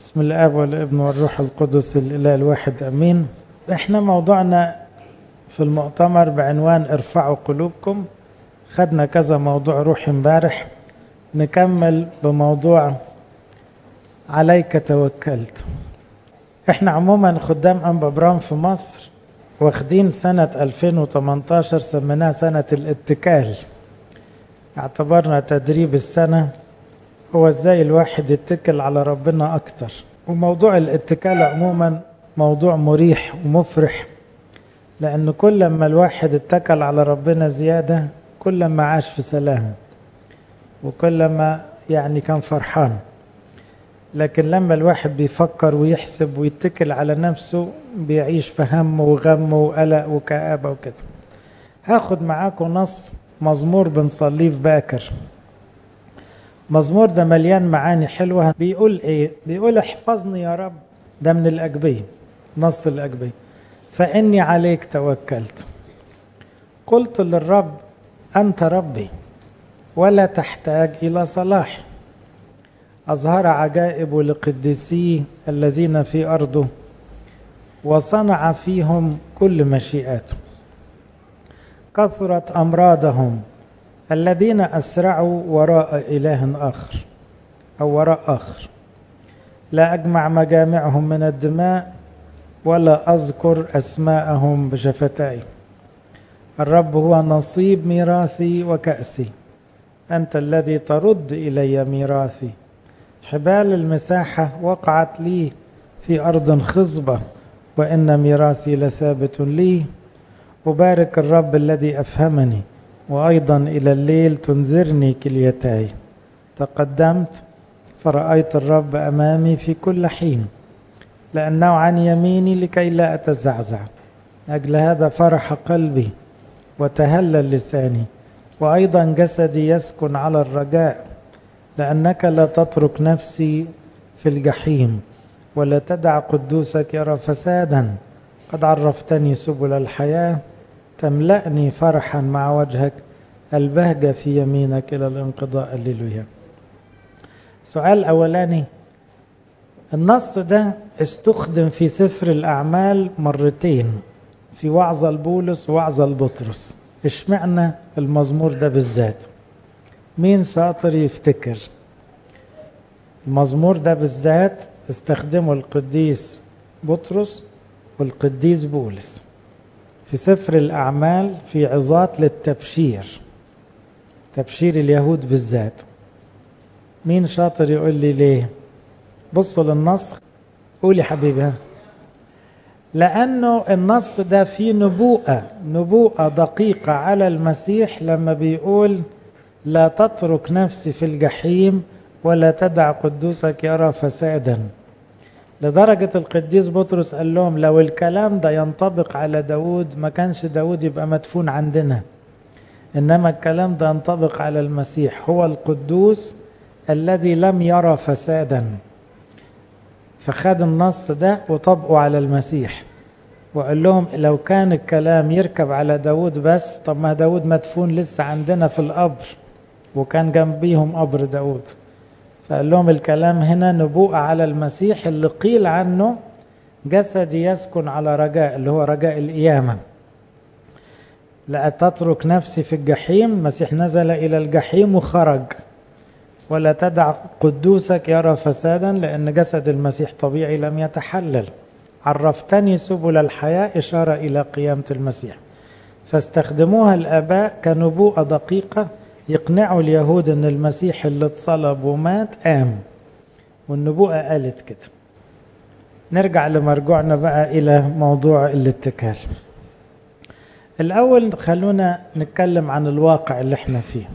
بسم الاب والابن والروح القدس الاله الواحد امين احنا موضوعنا في المؤتمر بعنوان ارفعوا قلوبكم خدنا كذا موضوع روح امبارح نكمل بموضوع عليك توكلت احنا عموما خدام انبا برام في مصر واخدين سنة 2018 سميناها سنة الاتكال اعتبرنا تدريب السنة هو ازاي الواحد يتكل على ربنا اكتر وموضوع الاتكال عموما موضوع مريح ومفرح لان كل ما الواحد اتكل على ربنا زيادة كل ما عاش في سلام وكل ما يعني كان فرحان لكن لما الواحد بيفكر ويحسب ويتكل على نفسه بيعيش في هم وغم وقلق وكآبة وكده هاخد معاكم نص مزمور بنصليه في باكر مزمور ده مليان معاني حلوة بيقول ايه بيقول احفظني يا رب ده من الأجبية نص الأجبية فإني عليك توكلت قلت للرب أنت ربي ولا تحتاج إلى صلاح أظهر عجائب لقديسيه الذين في أرضه وصنع فيهم كل مشيئاته كثرت أمراضهم الذين أسرعوا وراء إله آخر أو وراء آخر لا أجمع مجامعهم من الدماء ولا أذكر أسماءهم بشفتاي الرب هو نصيب ميراثي وكأسي أنت الذي ترد إلي ميراثي حبال المساحة وقعت لي في أرض خصبة وإن ميراثي لثابت لي أبارك الرب الذي أفهمني وأيضا إلى الليل تنذرني كليتاي تقدمت فرأيت الرب أمامي في كل حين لأنه عن يميني لكي لا أتزعزع أجل هذا فرح قلبي وتهلل لساني وأيضا جسدي يسكن على الرجاء لأنك لا تترك نفسي في الجحيم ولا تدع قدوسك يرى فسادا قد عرفتني سبل الحياة تملأني فرحا مع وجهك البهجة في يمينك إلى الانقضاء الليلويا سؤال أولاني النص ده استخدم في سفر الأعمال مرتين في وعظة البولس ووعظة البطرس اشمعنى المزمور ده بالذات مين شاطر يفتكر المزمور ده بالذات استخدمه القديس بطرس والقديس بولس في سفر الأعمال في عظات للتبشير تبشير اليهود بالذات مين شاطر يقول لي ليه بصوا للنص قولي حبيبي لأنه النص ده فيه نبوءة نبوءة دقيقة على المسيح لما بيقول لا تترك نفسي في الجحيم ولا تدع قدوسك يرى فسادا لدرجة القديس بطرس قال لهم لو الكلام ده ينطبق على داود ما كانش داود يبقى مدفون عندنا إنما الكلام ده ينطبق على المسيح هو القدوس الذي لم يرى فسادا فخد النص ده وطبقه على المسيح وقال لهم لو كان الكلام يركب على داود بس طب ما داود مدفون لسه عندنا في القبر وكان جنبيهم قبر داود فقال لهم الكلام هنا نبوءة على المسيح اللي قيل عنه جسدي يسكن على رجاء اللي هو رجاء القيامة لا تترك نفسي في الجحيم مسيح نزل إلى الجحيم وخرج ولا تدع قدوسك يرى فسادا لأن جسد المسيح طبيعي لم يتحلل عرفتني سبل الحياة إشارة إلى قيامة المسيح فاستخدموها الآباء كنبوءة دقيقة يقنعوا اليهود ان المسيح اللي اتصلب ومات قام والنبوءة قالت كده نرجع لمرجوعنا بقى الى موضوع الاتكال الاول خلونا نتكلم عن الواقع اللي احنا فيه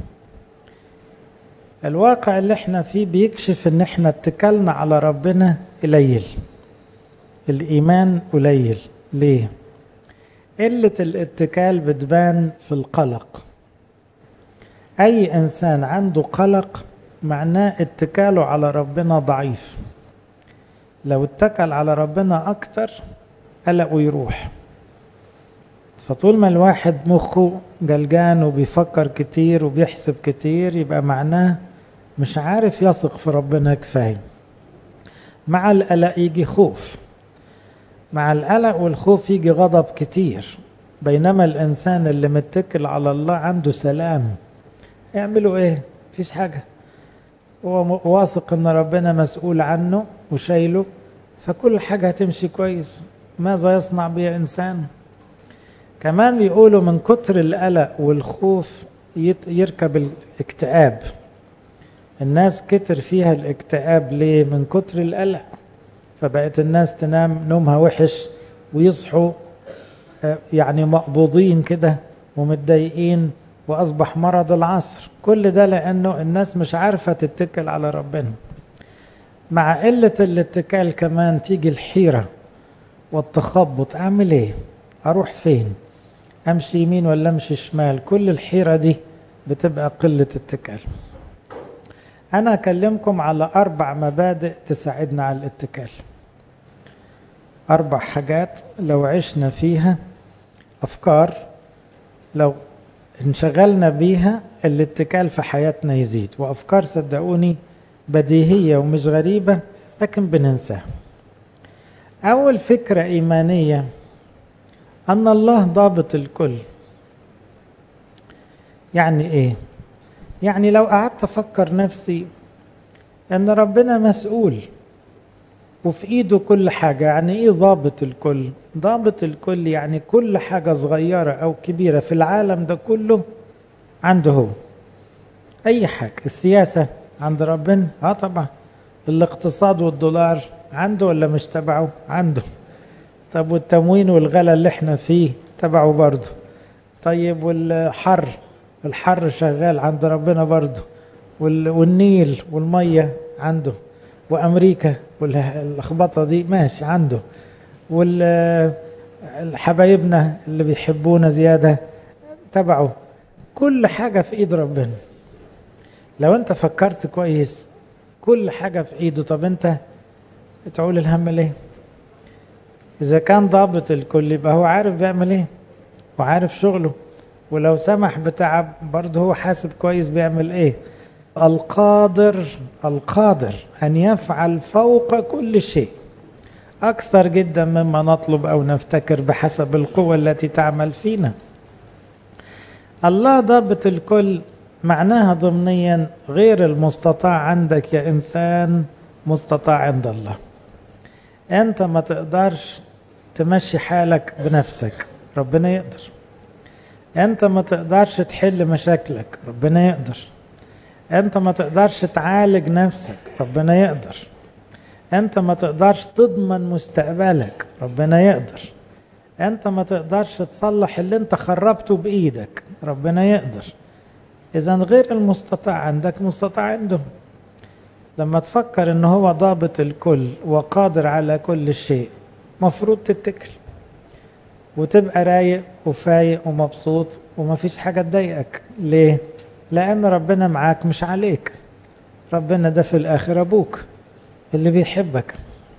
الواقع اللي احنا فيه بيكشف ان احنا اتكلنا على ربنا قليل الايمان قليل ليه قلة الاتكال بتبان في القلق أي إنسان عنده قلق معناه اتكاله على ربنا ضعيف لو اتكل على ربنا أكتر قلقه يروح فطول ما الواحد مخه جلجان وبيفكر كتير وبيحسب كتير يبقى معناه مش عارف يثق في ربنا كفاية مع القلق يجي خوف مع القلق والخوف يجي غضب كتير بينما الإنسان اللي متكل على الله عنده سلام يعملوا إيه؟ مفيش حاجة هو واثق إن ربنا مسؤول عنه وشايله فكل حاجة هتمشي كويس ماذا يصنع بي إنسان كمان بيقولوا من كتر القلق والخوف يركب الاكتئاب الناس كتر فيها الاكتئاب ليه من كتر القلق فبقت الناس تنام نومها وحش ويصحوا يعني مقبوضين كده ومتضايقين واصبح مرض العصر كل ده لانه الناس مش عارفه تتكل على ربنا مع قله الاتكال كمان تيجي الحيره والتخبط اعمل ايه اروح فين امشي يمين ولا امشي شمال كل الحيره دي بتبقى قله اتكال انا اكلمكم على اربع مبادئ تساعدنا على الاتكال اربع حاجات لو عشنا فيها افكار لو انشغلنا بيها الاتكال في حياتنا يزيد وافكار صدقوني بديهيه ومش غريبه لكن بننساها اول فكره ايمانيه ان الله ضابط الكل يعني ايه يعني لو قعدت افكر نفسي ان ربنا مسؤول وفي ايده كل حاجه يعني ايه ضابط الكل ضابط الكل يعني كل حاجه صغيره او كبيره في العالم ده كله عنده هو اي حاجه السياسه عند ربنا اه طبعا الاقتصاد والدولار عنده ولا مش تبعه عنده طب والتموين والغلا اللي احنا فيه تبعه برضه طيب والحر الحر شغال عند ربنا برضه والنيل والميه عنده وامريكا واللخبطه دي ماشي عنده والحبايبنا اللي بيحبونا زياده تبعه كل حاجه في ايد ربنا لو انت فكرت كويس كل حاجه في ايده طب انت تعول الهم ليه اذا كان ضابط الكل يبقى هو عارف بيعمل ايه وعارف شغله ولو سمح بتعب برضه هو حاسب كويس بيعمل ايه القادر القادر ان يفعل فوق كل شيء اكثر جدا مما نطلب او نفتكر بحسب القوه التي تعمل فينا الله ضابط الكل معناها ضمنيا غير المستطاع عندك يا انسان مستطاع عند الله انت ما تقدرش تمشي حالك بنفسك ربنا يقدر انت ما تقدرش تحل مشاكلك ربنا يقدر انت ما تقدرش تعالج نفسك ربنا يقدر انت ما تقدرش تضمن مستقبلك ربنا يقدر انت ما تقدرش تصلح اللي انت خربته بايدك ربنا يقدر اذا غير المستطاع عندك مستطاع عنده لما تفكر ان هو ضابط الكل وقادر على كل شيء مفروض تتكل وتبقى رايق وفايق ومبسوط ومفيش حاجة تضايقك ليه؟ لأن ربنا معاك مش عليك ربنا ده في الآخر أبوك اللي بيحبك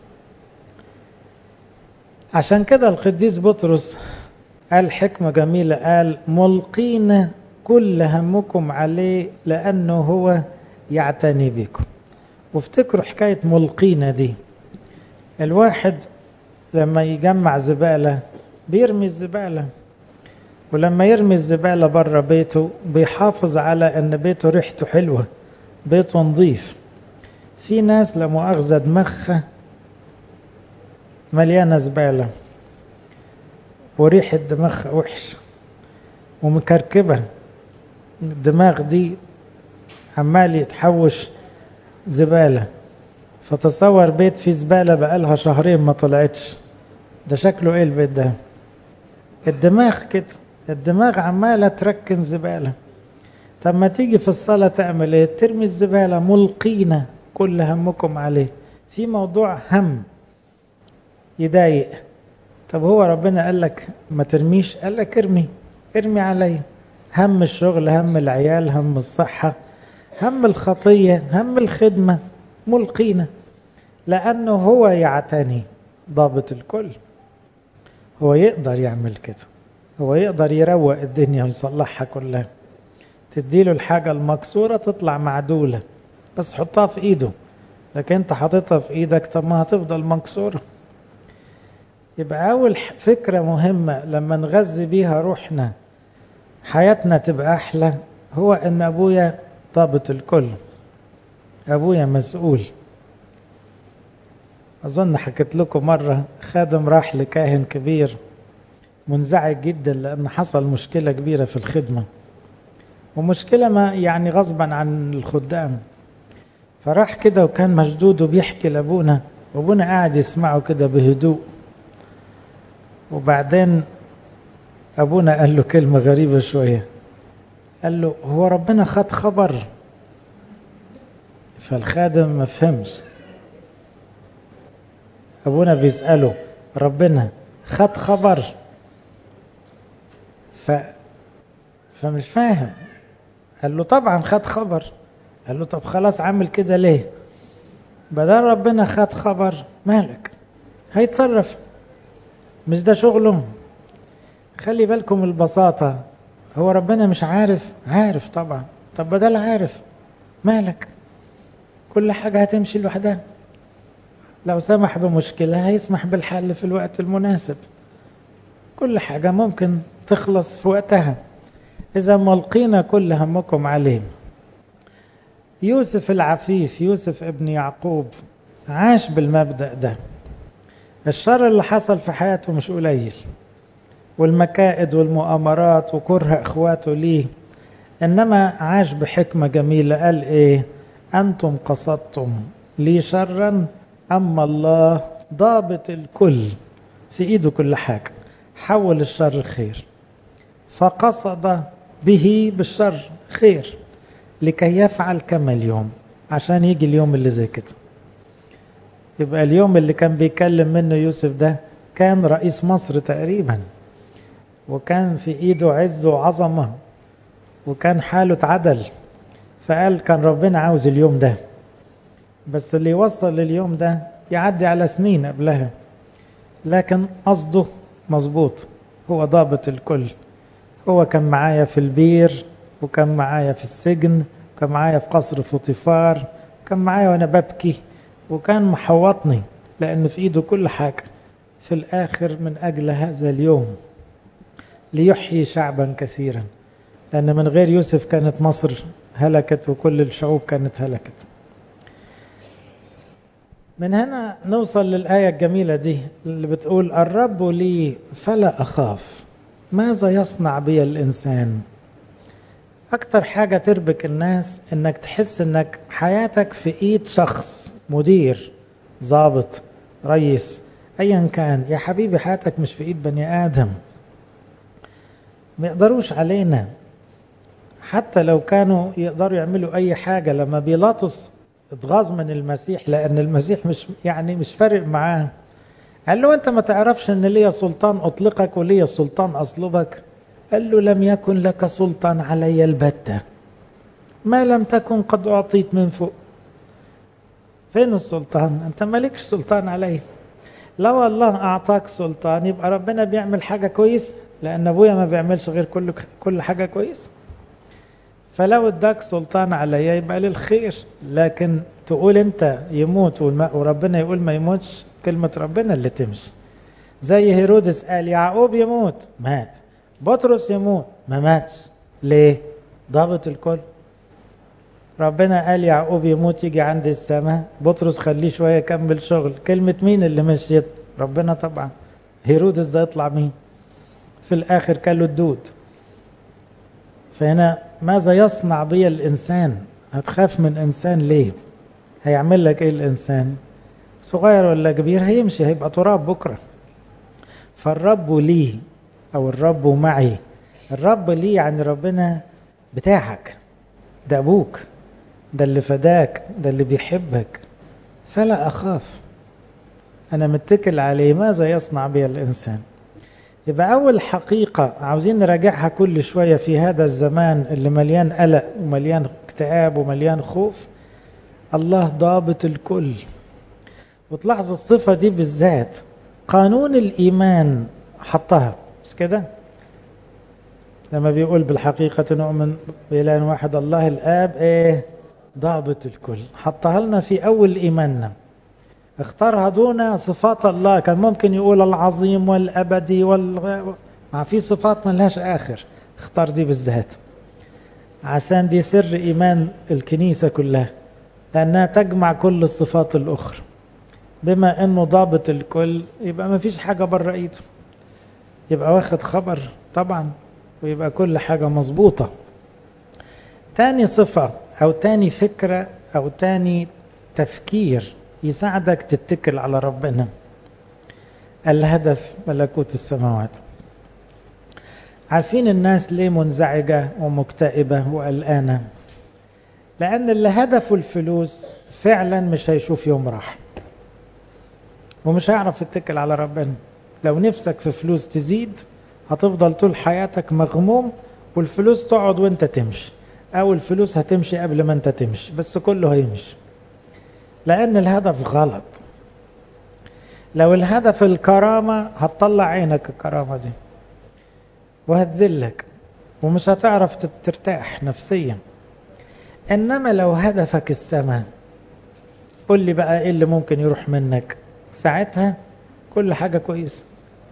عشان كده القديس بطرس قال حكمة جميلة قال ملقين كل همكم عليه لأنه هو يعتني بكم وافتكروا حكاية ملقينا دي الواحد لما يجمع زبالة بيرمي الزبالة ولما يرمي الزبالة بره بيته بيحافظ على ان بيته ريحته حلوة بيته نظيف في ناس لمؤاخذة دماغها مليانة زبالة وريحة دماغها وحشة ومكركبة الدماغ دي عمال يتحوش زبالة فتصور بيت فيه زبالة بقالها شهرين ما طلعتش ده شكله ايه البيت ده الدماغ كده الدماغ عمالة تركن زبالة طب ما تيجي في الصلاة تعمل ايه ترمي الزبالة ملقينا كل همكم عليه في موضوع هم يضايق طب هو ربنا قال لك ما ترميش قال لك ارمي ارمي عليا هم الشغل هم العيال هم الصحة هم الخطية هم الخدمة ملقينا لأنه هو يعتني ضابط الكل هو يقدر يعمل كده هو يقدر يروق الدنيا ويصلحها كلها تديله الحاجة المكسورة تطلع معدولة بس حطها في ايده لكن انت حاططها في ايدك طب ما هتفضل مكسورة يبقى اول فكرة مهمة لما نغذي بيها روحنا حياتنا تبقى احلى هو ان ابويا ضابط الكل ابويا مسؤول اظن حكيت لكم مرة خادم راح لكاهن كبير منزعج جدا لان حصل مشكلة كبيرة في الخدمة ومشكلة ما يعني غصبا عن الخدام فراح كده وكان مشدود وبيحكي لابونا وابونا قاعد يسمعه كده بهدوء وبعدين ابونا قال له كلمة غريبة شوية قال له هو ربنا خد خبر فالخادم ما فهمش ابونا بيسأله ربنا خد خبر ف فمش فاهم قال له طبعا خد خبر قال له طب خلاص عامل كده ليه بدل ربنا خد خبر مالك هيتصرف مش ده شغله خلي بالكم البساطة هو ربنا مش عارف عارف طبعا طب بدل عارف مالك كل حاجة هتمشي لوحدها لو سمح بمشكلة هيسمح بالحل في الوقت المناسب كل حاجة ممكن تخلص في وقتها إذا ملقينا كل همكم عليه يوسف العفيف يوسف ابن يعقوب عاش بالمبدأ ده الشر اللي حصل في حياته مش قليل والمكائد والمؤامرات وكره اخواته ليه انما عاش بحكمه جميله قال ايه انتم قصدتم لي شرا اما الله ضابط الكل في ايده كل حاجه حول الشر خير فقصد به بالشر خير لكي يفعل كما اليوم عشان يجي اليوم اللي زي كده يبقى اليوم اللي كان بيكلم منه يوسف ده كان رئيس مصر تقريبا وكان في ايده عز وعظمة وكان حاله اتعدل فقال كان ربنا عاوز اليوم ده بس اللي يوصل لليوم ده يعدي على سنين قبلها لكن قصده مظبوط هو ضابط الكل هو كان معايا في البير وكان معايا في السجن وكان معايا في قصر فوطيفار وكان معايا وانا ببكي وكان محوطني لان في ايده كل حاجه في الاخر من اجل هذا اليوم ليحيي شعبا كثيرا لان من غير يوسف كانت مصر هلكت وكل الشعوب كانت هلكت من هنا نوصل للآية الجميلة دي اللي بتقول الرب لي فلا أخاف ماذا يصنع بي الإنسان أكتر حاجة تربك الناس إنك تحس إنك حياتك في إيد شخص مدير ضابط رئيس أيا كان يا حبيبي حياتك مش في إيد بني آدم ما يقدروش علينا حتى لو كانوا يقدروا يعملوا أي حاجة لما بيلاطس اتغاظ من المسيح لأن المسيح مش يعني مش فارق معاه قال له أنت ما تعرفش إن ليا سلطان أطلقك وليا سلطان أصلبك قال له لم يكن لك سلطان علي البتة ما لم تكن قد أعطيت من فوق فين السلطان أنت مالكش سلطان علي لو الله أعطاك سلطان يبقى ربنا بيعمل حاجة كويس لأن أبويا ما بيعملش غير كل كل حاجة كويس فلو اداك سلطان عليا يبقى للخير لكن تقول انت يموت وربنا يقول ما يموتش كلمة ربنا اللي تمشي زي هيرودس قال يعقوب يموت مات بطرس يموت ما ماتش ليه ضابط الكل ربنا قال يعقوب يموت يجي عند السماء بطرس خليه شوية يكمل شغل كلمة مين اللي مشيت ربنا طبعا هيرودس ده يطلع مين في الآخر كله الدود فهنا ماذا يصنع بي الإنسان هتخاف من إنسان ليه هيعمل لك إيه الإنسان صغير ولا كبير هيمشي هيبقى تراب بكرة فالرب لي أو الرب معي الرب لي يعني ربنا بتاعك ده أبوك ده اللي فداك ده اللي بيحبك فلا أخاف أنا متكل عليه ماذا يصنع بي الإنسان يبقى أول حقيقة عاوزين نراجعها كل شوية في هذا الزمان اللي مليان قلق ومليان اكتئاب ومليان خوف الله ضابط الكل وتلاحظوا الصفة دي بالذات قانون الإيمان حطها مش كده لما بيقول بالحقيقة نؤمن بإله واحد الله الآب إيه ضابط الكل حطها لنا في أول إيماننا اختارها دون صفات الله كان ممكن يقول العظيم والأبدي وال ما في صفات ما لهاش آخر اختار دي بالذات عشان دي سر إيمان الكنيسة كلها لأنها تجمع كل الصفات الأخرى بما أنه ضابط الكل يبقى ما فيش حاجة بره إيده يبقى واخد خبر طبعا ويبقى كل حاجة مظبوطة تاني صفة أو تاني فكرة أو تاني تفكير يساعدك تتكل على ربنا الهدف ملكوت السماوات عارفين الناس ليه منزعجة ومكتئبة وقلقانة لأن اللي هدفه الفلوس فعلا مش هيشوف يوم راحة ومش هيعرف يتكل على ربنا لو نفسك في فلوس تزيد هتفضل طول حياتك مغموم والفلوس تقعد وانت تمشي او الفلوس هتمشي قبل ما انت تمشي بس كله هيمشي لان الهدف غلط لو الهدف الكرامة هتطلع عينك الكرامة دي وهتذلك ومش هتعرف ترتاح نفسيا انما لو هدفك السماء قول لي بقى ايه اللي ممكن يروح منك ساعتها كل حاجة كويسة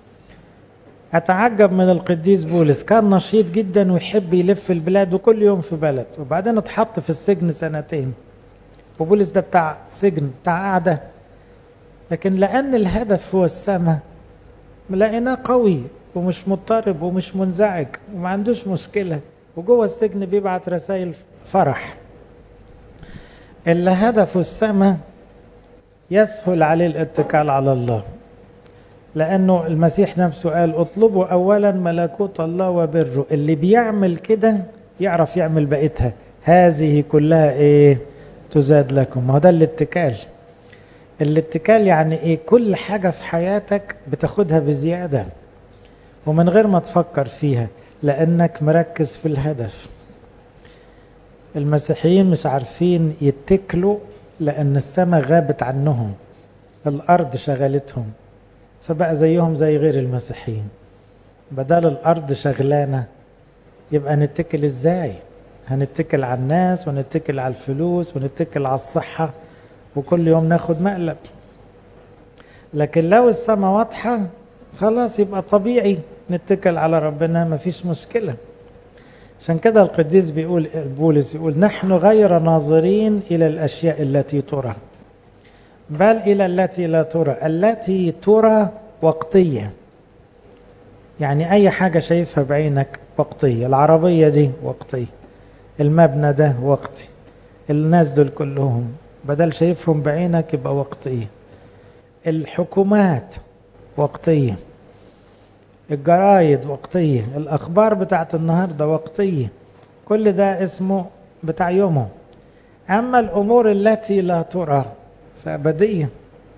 أتعجب من القديس بولس كان نشيط جدا ويحب يلف البلاد وكل يوم في بلد وبعدين اتحط في السجن سنتين وبولس ده بتاع سجن بتاع قعدة لكن لأن الهدف هو السماء لقيناه قوي ومش مضطرب ومش منزعج وما عندوش مشكلة وجوه السجن بيبعت رسائل فرح اللي هدفه السماء يسهل عليه الاتكال على الله لأنه المسيح نفسه قال اطلبوا أولا ملكوت الله وبره اللي بيعمل كده يعرف يعمل بقيتها هذه كلها إيه تزاد لكم ما هو ده الاتكال الاتكال يعني إيه كل حاجة في حياتك بتاخدها بزيادة ومن غير ما تفكر فيها لأنك مركز في الهدف المسيحيين مش عارفين يتكلوا لأن السماء غابت عنهم الأرض شغلتهم فبقى زيهم زي غير المسيحيين بدل الأرض شغلانة يبقى نتكل إزاي هنتكل على الناس ونتكل على الفلوس ونتكل على الصحة وكل يوم ناخد مقلب لكن لو السماء واضحة خلاص يبقى طبيعي نتكل على ربنا مفيش مشكلة عشان كده القديس بيقول بولس يقول نحن غير ناظرين إلى الأشياء التي ترى بل إلى التي لا ترى التي ترى وقتية يعني أي حاجة شايفها بعينك وقتية العربية دي وقتية المبنى ده وقتي الناس دول كلهم بدل شايفهم بعينك يبقى وقتية الحكومات وقتية الجرايد وقتية الأخبار بتاعت النهاردة وقتية كل ده اسمه بتاع يومه أما الأمور التي لا ترى فأبدية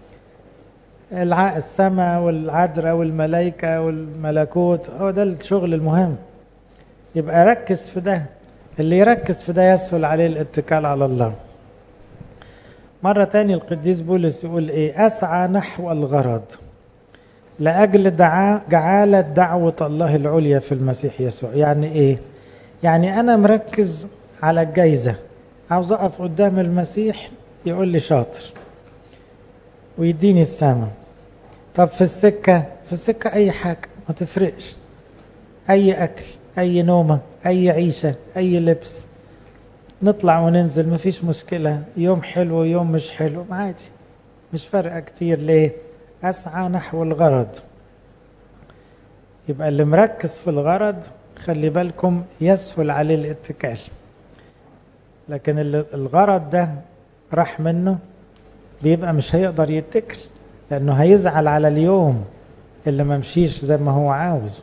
السماء والعذراء والملائكة والملكوت هو ده الشغل المهم يبقى ركز في ده اللي يركز في ده يسهل عليه الاتكال على الله مرة تاني القديس بولس يقول ايه اسعى نحو الغرض لأجل دعاء جعالة دعوة الله العليا في المسيح يسوع يعني ايه يعني انا مركز على الجايزة عاوز اقف قدام المسيح يقول لي شاطر ويديني السما طب في السكة في السكة أي حاجة ما تفرقش أي أكل أي نومة أي عيشة أي لبس نطلع وننزل ما فيش مشكلة يوم حلو ويوم مش حلو عادي مش فارقة كتير ليه أسعى نحو الغرض يبقى اللي مركز في الغرض خلي بالكم يسهل عليه الاتكال لكن الغرض ده راح منه بيبقى مش هيقدر يتكل لانه هيزعل على اليوم اللي ما مشيش زي ما هو عاوز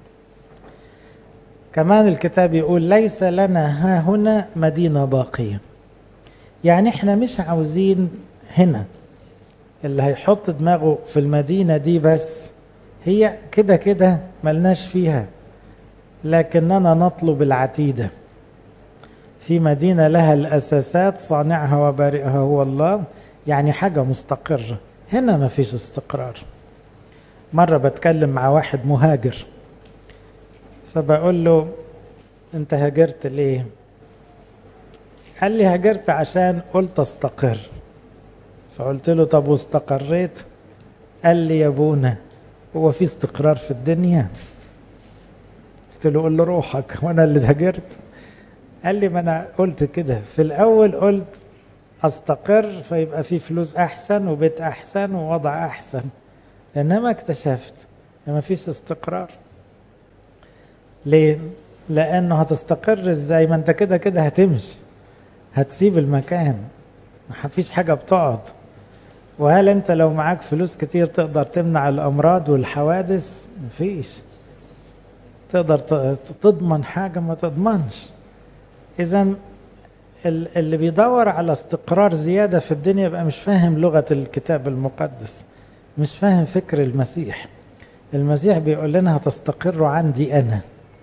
كمان الكتاب يقول ليس لنا ها هنا مدينة باقية يعني احنا مش عاوزين هنا اللي هيحط دماغه في المدينة دي بس هي كده كده ملناش فيها لكننا نطلب العتيدة في مدينة لها الأساسات صانعها وبارئها هو الله يعني حاجة مستقرة هنا ما فيش استقرار مرة بتكلم مع واحد مهاجر فبقول له انت هاجرت ليه قال لي هاجرت عشان قلت استقر فقلت له طب واستقريت قال لي يا ابونا هو في استقرار في الدنيا قلت له قول له روحك وانا اللي هاجرت قال لي ما انا قلت كده في الاول قلت استقر فيبقى في فلوس احسن وبيت احسن ووضع احسن انما اكتشفت ان ما فيش استقرار ليه لانه هتستقر ازاي ما انت كده كده هتمشي هتسيب المكان ما فيش حاجه بتقعد وهل انت لو معاك فلوس كتير تقدر تمنع الامراض والحوادث مفيش تقدر تضمن حاجه ما تضمنش اذا اللي بيدور على استقرار زياده في الدنيا يبقى مش فاهم لغه الكتاب المقدس مش فاهم فكر المسيح المسيح بيقول لنا هتستقروا عندي انا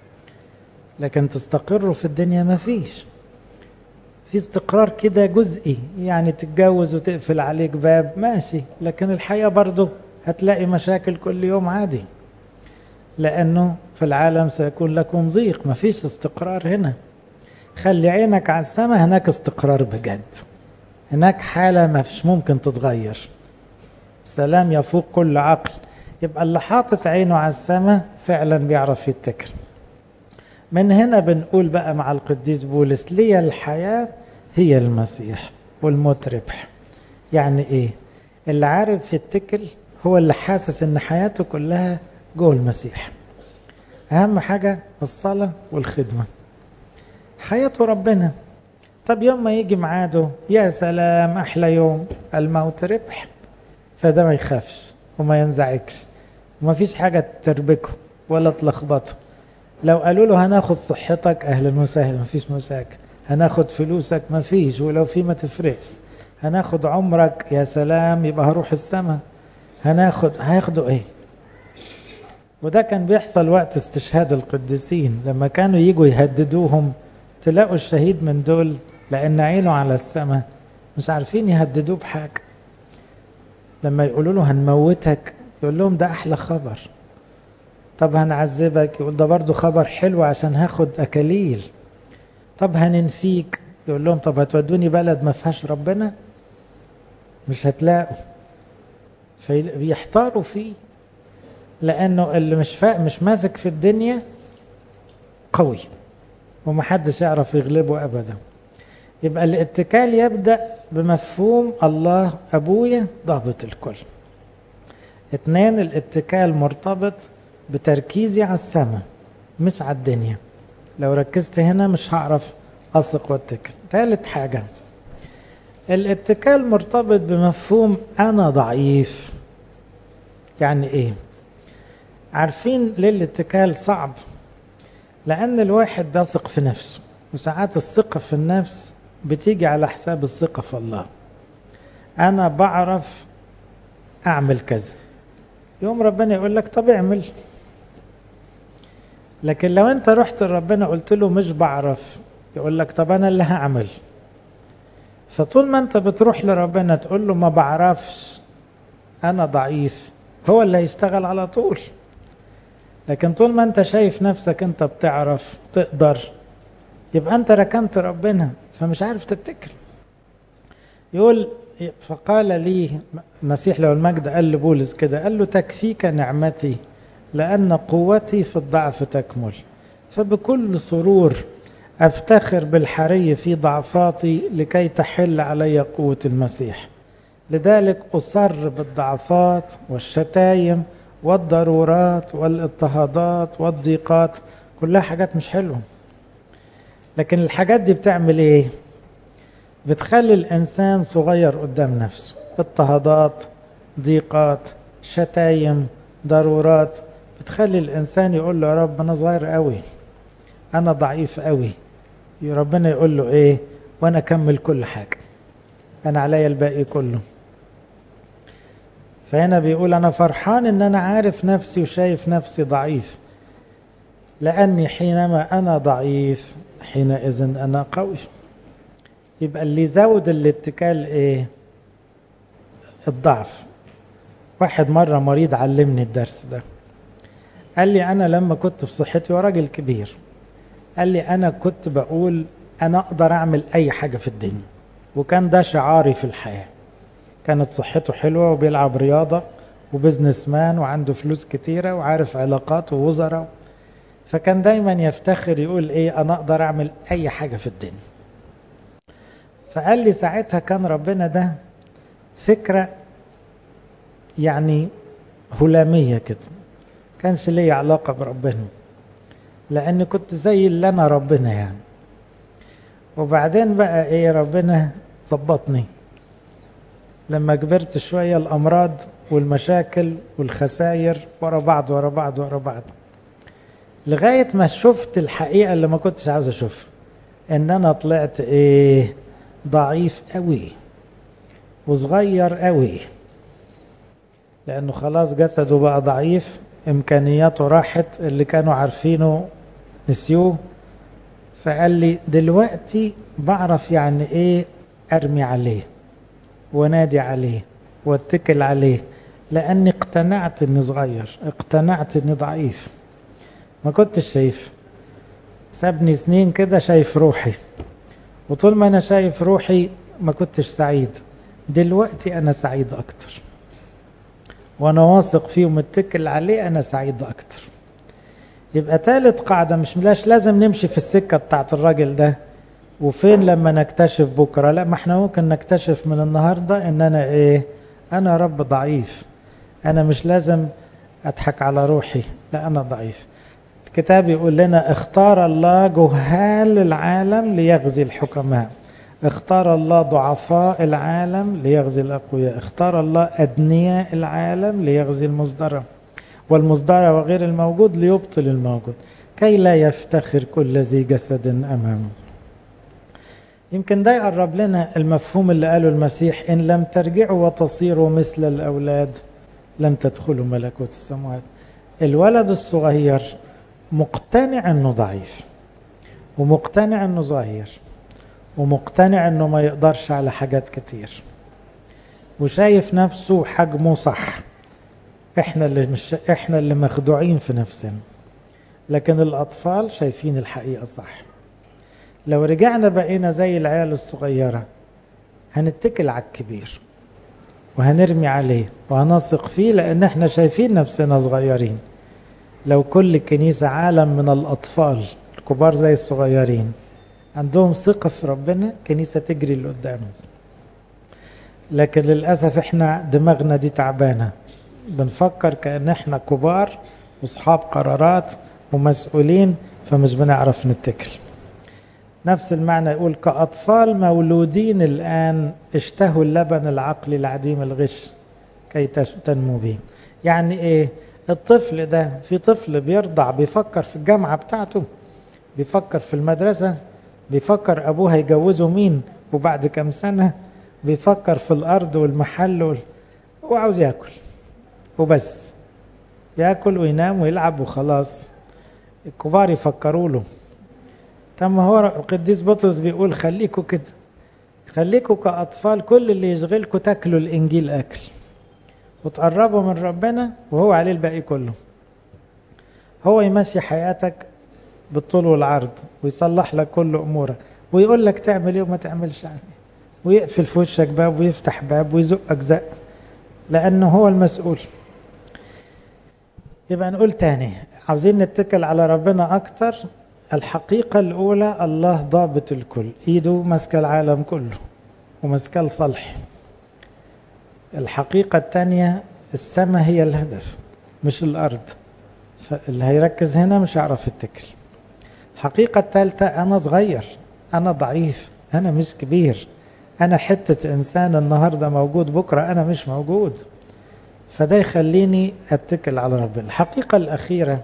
لكن تستقروا في الدنيا ما فيش في استقرار كده جزئي يعني تتجوز وتقفل عليك باب ماشي لكن الحياة برضه هتلاقي مشاكل كل يوم عادي لأنه في العالم سيكون لكم ضيق ما فيش استقرار هنا خلي عينك على السماء هناك استقرار بجد هناك حالة ما فيش ممكن تتغير سلام يفوق كل عقل يبقى اللي حاطط عينه على السماء فعلا بيعرف يتكل من هنا بنقول بقى مع القديس بولس لي الحياة هي المسيح والموت ربح يعني ايه اللي عارف يتكل هو اللي حاسس ان حياته كلها جوه المسيح اهم حاجة الصلاة والخدمة حياته ربنا طب يوم ما يجي ميعاده يا سلام احلى يوم الموت ربح فده ما يخافش وما ينزعجش وما فيش حاجة تربكه ولا تلخبطه لو قالوا له هناخد صحتك اهلا وسهلا مفيش مشاكل هناخد فلوسك مفيش ولو في ما تفرقش هناخد عمرك يا سلام يبقى هروح السماء هناخد هياخدوا ايه وده كان بيحصل وقت استشهاد القديسين لما كانوا يجوا يهددوهم تلاقوا الشهيد من دول لان عينه على السماء مش عارفين يهددوه بحاجه لما يقولوا له هنموتك يقول لهم ده احلى خبر طب هنعذبك يقول ده برضو خبر حلو عشان هاخد اكاليل طب هننفيك يقول لهم طب هتودوني بلد ما فيهاش ربنا مش هتلاقوا فبيحتاروا فيه لانه اللي مش فا... مش ماسك في الدنيا قوي ومحدش يعرف يغلبه ابدا يبقى الاتكال يبدا بمفهوم الله ابويا ضابط الكل اتنين الاتكال مرتبط بتركيزي على السماء مش على الدنيا لو ركزت هنا مش هعرف اثق واتكل ثالث حاجه الاتكال مرتبط بمفهوم انا ضعيف يعني ايه عارفين ليه الاتكال صعب لان الواحد بيثق في نفسه وساعات الثقه في النفس بتيجي على حساب الثقه في الله انا بعرف اعمل كذا يوم ربنا يقول لك طب اعمل لكن لو انت رحت لربنا قلت له مش بعرف يقول لك طب انا اللي هعمل فطول ما انت بتروح لربنا تقول له ما بعرفش انا ضعيف هو اللي هيشتغل على طول لكن طول ما انت شايف نفسك انت بتعرف تقدر يبقى انت ركنت ربنا فمش عارف تتكل يقول فقال لي المسيح له المجد قال لبولس كده قال له تكفيك نعمتي لأن قوتي في الضعف تكمل فبكل سرور أفتخر بالحري في ضعفاتي لكي تحل علي قوة المسيح لذلك أصر بالضعفات والشتايم والضرورات والاضطهادات والضيقات كلها حاجات مش حلوة لكن الحاجات دي بتعمل ايه بتخلي الإنسان صغير قدام نفسه اضطهادات ضيقات شتايم ضرورات بتخلي الإنسان يقول له يا رب أنا صغير قوي أنا ضعيف قوي ربنا يقول له إيه وأنا أكمل كل حاجة أنا عليا الباقي كله فهنا بيقول أنا فرحان إن أنا عارف نفسي وشايف نفسي ضعيف لأني حينما أنا ضعيف حينئذ أنا قوي يبقى اللي يزود الاتكال إيه الضعف واحد مرة مريض علمني الدرس ده قال لي أنا لما كنت في صحتي وراجل كبير قال لي أنا كنت بقول أنا أقدر أعمل أي حاجة في الدنيا وكان ده شعاري في الحياة كانت صحته حلوة وبيلعب رياضة وبزنس مان وعنده فلوس كتيرة وعارف علاقات ووزراء فكان دايما يفتخر يقول ايه انا اقدر اعمل اي حاجة في الدنيا فقال لي ساعتها كان ربنا ده فكرة يعني هلامية كده كانش لي علاقة بربنا لأن كنت زي اللي أنا ربنا يعني وبعدين بقى إيه ربنا ظبطني لما كبرت شوية الأمراض والمشاكل والخسائر ورا بعض ورا بعض ورا بعض لغاية ما شفت الحقيقة اللي ما كنتش عاوز أشوفها إن أنا طلعت إيه ضعيف قوي وصغير قوي لأنه خلاص جسده بقى ضعيف إمكانياته راحت اللي كانوا عارفينه نسيوه فقال لي دلوقتي بعرف يعني إيه أرمي عليه ونادي عليه واتكل عليه لأني اقتنعت إني صغير اقتنعت إني ضعيف ما كنتش شايف سابني سنين كده شايف روحي وطول ما أنا شايف روحي ما كنتش سعيد دلوقتي أنا سعيد أكتر وأنا واثق فيه ومتكل عليه أنا سعيد أكتر يبقى تالت قاعدة مش ملاش لازم نمشي في السكة بتاعت الراجل ده وفين لما نكتشف بكرة لا ما احنا ممكن نكتشف من النهاردة ان انا ايه انا رب ضعيف انا مش لازم اضحك على روحي لا انا ضعيف الكتاب يقول لنا اختار الله جهال العالم ليغزي الحكماء اختار الله ضعفاء العالم ليغزي الاقوياء اختار الله ادنياء العالم ليغزي المصدره والمصدر وغير الموجود ليبطل الموجود كي لا يفتخر كل ذي جسد امامه يمكن ده يقرب لنا المفهوم اللي قاله المسيح إن لم ترجعوا وتصيروا مثل الأولاد لن تدخلوا ملكوت السماوات الولد الصغير مقتنع انه ضعيف ومقتنع انه صغير ومقتنع انه ما يقدرش على حاجات كتير وشايف نفسه حجمه صح احنا اللي مش احنا اللي مخدوعين في نفسنا لكن الاطفال شايفين الحقيقه صح لو رجعنا بقينا زي العيال الصغيرة هنتكل على الكبير وهنرمي عليه وهنثق فيه لأن احنا شايفين نفسنا صغيرين لو كل كنيسة عالم من الأطفال الكبار زي الصغيرين عندهم ثقة في ربنا كنيسة تجري لقدام لكن للأسف احنا دماغنا دي تعبانة بنفكر كأن احنا كبار واصحاب قرارات ومسؤولين فمش بنعرف نتكل نفس المعنى يقول كأطفال مولودين الآن اشتهوا اللبن العقلي العديم الغش كي تنمو به يعني ايه الطفل ده في طفل بيرضع بيفكر في الجامعة بتاعته بيفكر في المدرسة بيفكر أبوه هيجوزه مين وبعد كم سنة بيفكر في الأرض والمحل وال... هو عاوز ياكل وبس ياكل وينام ويلعب وخلاص الكبار يفكروا له طب ما هو القديس بطرس بيقول خليكوا كده خليكوا كأطفال كل اللي يشغلكوا تاكلوا الإنجيل أكل وتقربوا من ربنا وهو عليه الباقي كله هو يمشي حياتك بالطول والعرض ويصلح لك كل أمورك ويقول لك تعمل ايه وما تعملش يعني ويقفل في وشك باب ويفتح باب ويزقك زق لأنه هو المسؤول يبقى نقول تاني عاوزين نتكل على ربنا أكتر الحقيقة الأولى الله ضابط الكل إيده ماسكة العالم كله وماسكة لصالحي الحقيقة الثانية السماء هي الهدف مش الأرض فاللي هيركز هنا مش هيعرف يتكل الحقيقة الثالثة أنا صغير أنا ضعيف أنا مش كبير أنا حتة إنسان النهاردة موجود بكرة أنا مش موجود فده يخليني أتكل على ربنا الحقيقة الأخيرة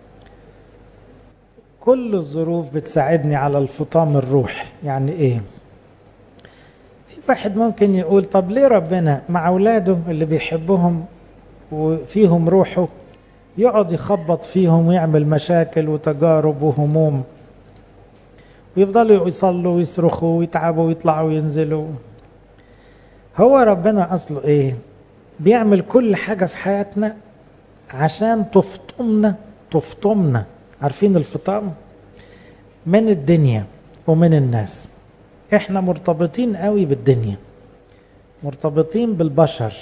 كل الظروف بتساعدني على الفطام الروحي يعني ايه في واحد ممكن يقول طب ليه ربنا مع اولاده اللي بيحبهم وفيهم روحه يقعد يخبط فيهم ويعمل مشاكل وتجارب وهموم ويفضلوا يصلوا ويصرخوا ويتعبوا ويطلعوا وينزلوا هو ربنا اصله ايه بيعمل كل حاجه في حياتنا عشان تفطمنا تفطمنا عارفين الفطام من الدنيا ومن الناس احنا مرتبطين قوي بالدنيا مرتبطين بالبشر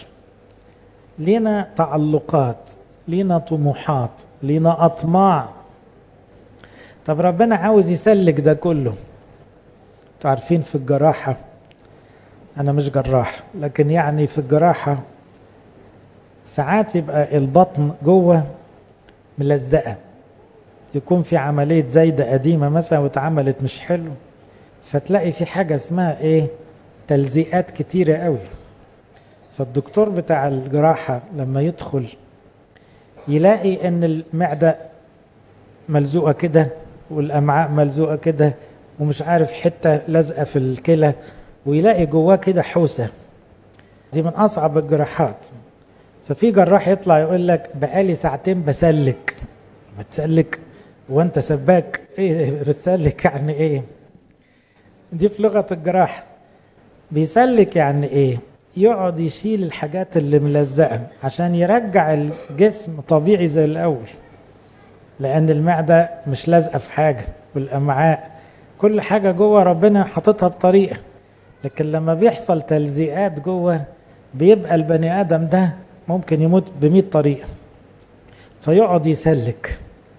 لينا تعلقات لينا طموحات لينا اطماع طب ربنا عاوز يسلك ده كله انتوا عارفين في الجراحة أنا مش جراح لكن يعني في الجراحة ساعات يبقى البطن جوه ملزقة يكون في عملية زايدة قديمة مثلا واتعملت مش حلو فتلاقي في حاجة اسمها ايه تلزيقات كتيرة قوي فالدكتور بتاع الجراحة لما يدخل يلاقي ان المعدة ملزوقة كده والامعاء ملزوقة كده ومش عارف حتة لازقة في الكلى ويلاقي جواه كده حوسة دي من أصعب الجراحات ففي جراح يطلع يقول لك بقالي ساعتين بسلك بتسلك وانت سباك ايه بتسلك يعني ايه دي في لغة الجراحة بيسلك يعني ايه يقعد يشيل الحاجات اللي ملزقة عشان يرجع الجسم طبيعي زي الأول لأن المعدة مش لازقة في حاجة والأمعاء كل حاجة جوه ربنا حاططها بطريقة لكن لما بيحصل تلزيقات جوه بيبقى البني آدم ده ممكن يموت بمئة طريقة فيقعد يسلك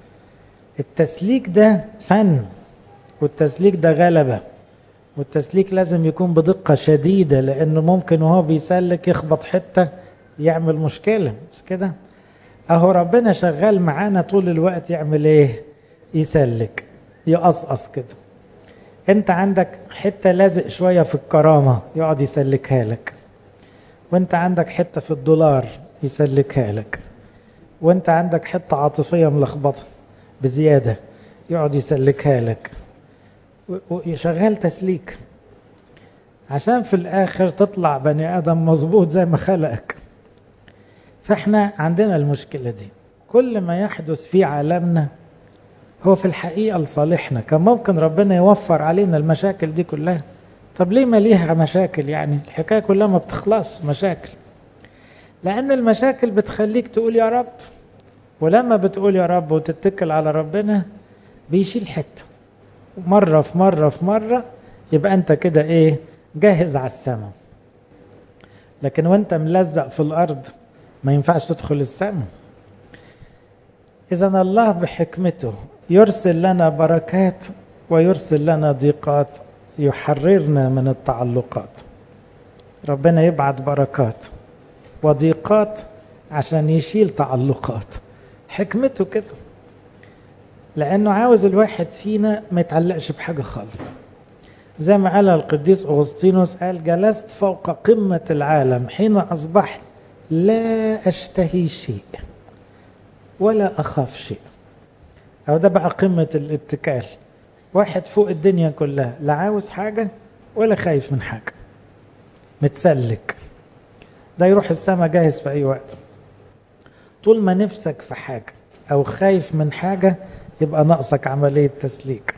التسليك ده فن والتسليك ده غلبة والتسليك لازم يكون بدقة شديدة لأنه ممكن وهو بيسلك يخبط حتة يعمل مشكلة مش كده أهو ربنا شغال معانا طول الوقت يعمل إيه يسلك يقصقص كده انت عندك حتة لازق شوية في الكرامة يقعد يسلكها لك وانت عندك حتة في الدولار يسلكها لك وانت عندك حتة عاطفية ملخبطة بزيادة يقعد يسلكها لك وشغال تسليك عشان في الاخر تطلع بني ادم مظبوط زي ما خلقك فاحنا عندنا المشكلة دي كل ما يحدث في عالمنا هو في الحقيقة لصالحنا كان ممكن ربنا يوفر علينا المشاكل دي كلها طب ليه ما ليها مشاكل يعني الحكاية كلها ما بتخلص مشاكل لأن المشاكل بتخليك تقول يا رب ولما بتقول يا رب وتتكل على ربنا بيشيل حتة مرة في مرة في مرة يبقى أنت كده إيه جاهز على السماء لكن وأنت ملزق في الأرض ما ينفعش تدخل السماء إذا الله بحكمته يرسل لنا بركات ويرسل لنا ضيقات يحررنا من التعلقات ربنا يبعت بركات وضيقات عشان يشيل تعلقات حكمته كده لانه عاوز الواحد فينا ما يتعلقش بحاجه خالص زي ما قال القديس اغسطينوس قال جلست فوق قمه العالم حين اصبحت لا اشتهي شيء ولا اخاف شيء أو ده بقى قمة الاتكال واحد فوق الدنيا كلها لا عاوز حاجة ولا خايف من حاجة متسلك ده يروح السما جاهز في أي وقت طول ما نفسك في حاجة أو خايف من حاجة يبقى ناقصك عملية تسليك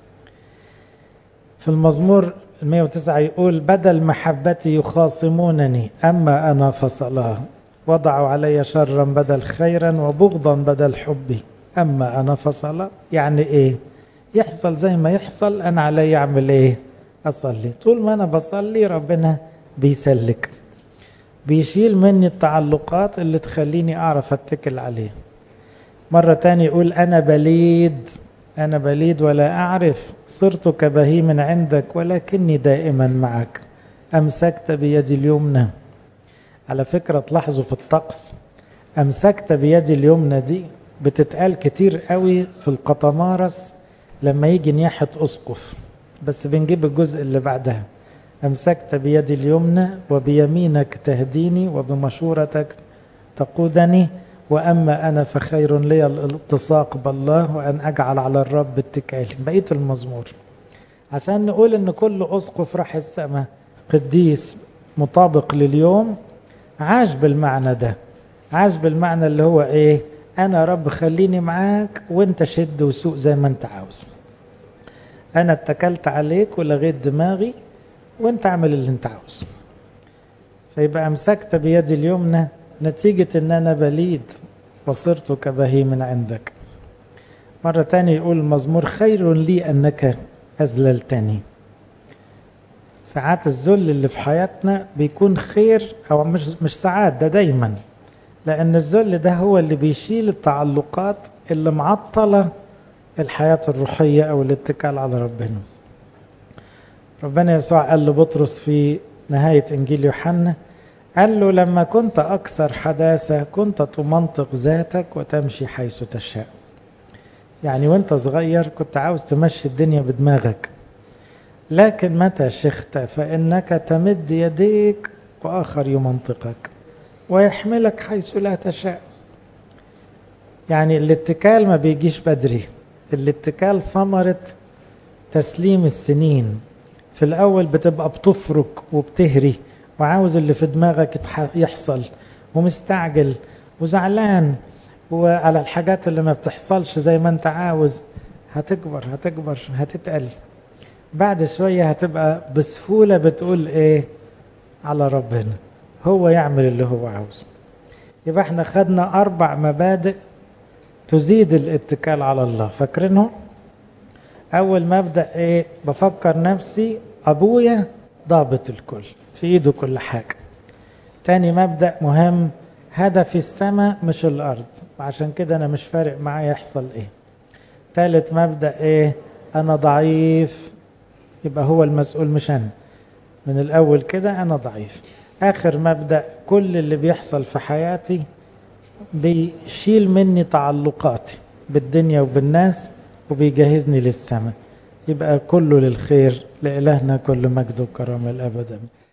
في المزمور 109 يقول بدل محبتي يخاصمونني أما أنا فصلاه وضعوا علي شرا بدل خيرا وبغضا بدل حبي أما أنا فصل يعني إيه يحصل زي ما يحصل أنا علي أعمل إيه أصلي طول ما أنا بصلي ربنا بيسلك بيشيل مني التعلقات اللي تخليني أعرف أتكل عليه مرة تاني يقول أنا بليد أنا بليد ولا أعرف صرت كبهيم عندك ولكني دائما معك أمسكت بيدي اليمنى على فكرة تلاحظوا في الطقس أمسكت بيدي اليمنى دي بتتقال كتير قوي في القطمارس لما يجي نياحة أسقف بس بنجيب الجزء اللي بعدها أمسكت بيدي اليمنى وبيمينك تهديني وبمشورتك تقودني وأما أنا فخير لي الالتصاق بالله وأن أجعل على الرب اتكالي بقية المزمور عشان نقول إن كل أسقف راح السماء قديس مطابق لليوم عاش بالمعنى ده عاش بالمعنى اللي هو إيه أنا رب خليني معاك وأنت شد وسوق زي ما أنت عاوز أنا اتكلت عليك ولغيت دماغي وأنت اعمل اللي أنت عاوزه فيبقى أمسكت بيدي اليمنى نتيجة أن أنا بليد وصرت كبهيم عندك مرة تانية يقول المزمور خير لي أنك أذللتني ساعات الذل اللي في حياتنا بيكون خير أو مش مش ساعات ده دايما لأن الذل ده هو اللي بيشيل التعلقات اللي معطلة الحياة الروحية أو الاتكال على ربنا ربنا يسوع قال لبطرس في نهاية إنجيل يوحنا قال له لما كنت أكثر حداثة كنت تمنطق ذاتك وتمشي حيث تشاء يعني وانت صغير كنت عاوز تمشي الدنيا بدماغك لكن متى شخت فإنك تمد يديك وآخر يمنطقك ويحملك حيث لا تشاء يعني الاتكال ما بيجيش بدري الاتكال ثمرة تسليم السنين في الأول بتبقى بتفرك وبتهري وعاوز اللي في دماغك يحصل ومستعجل وزعلان وعلى الحاجات اللي ما بتحصلش زي ما انت عاوز هتكبر هتكبر هتتقل بعد شوية هتبقى بسهولة بتقول ايه على ربنا هو يعمل اللي هو عاوزه يبقى احنا خدنا أربع مبادئ تزيد الاتكال على الله فاكرينهم أول مبدأ ايه بفكر نفسي أبويا ضابط الكل في ايده كل حاجة تاني مبدأ مهم هدفي السماء مش الأرض عشان كده أنا مش فارق معايا يحصل إيه تالت مبدأ إيه أنا ضعيف يبقى هو المسؤول مش أنا من الأول كده أنا ضعيف آخر مبدأ كل اللي بيحصل في حياتي بيشيل مني تعلقاتي بالدنيا وبالناس وبيجهزني للسماء يبقى كله للخير لإلهنا كل مجد وكرامة الأبد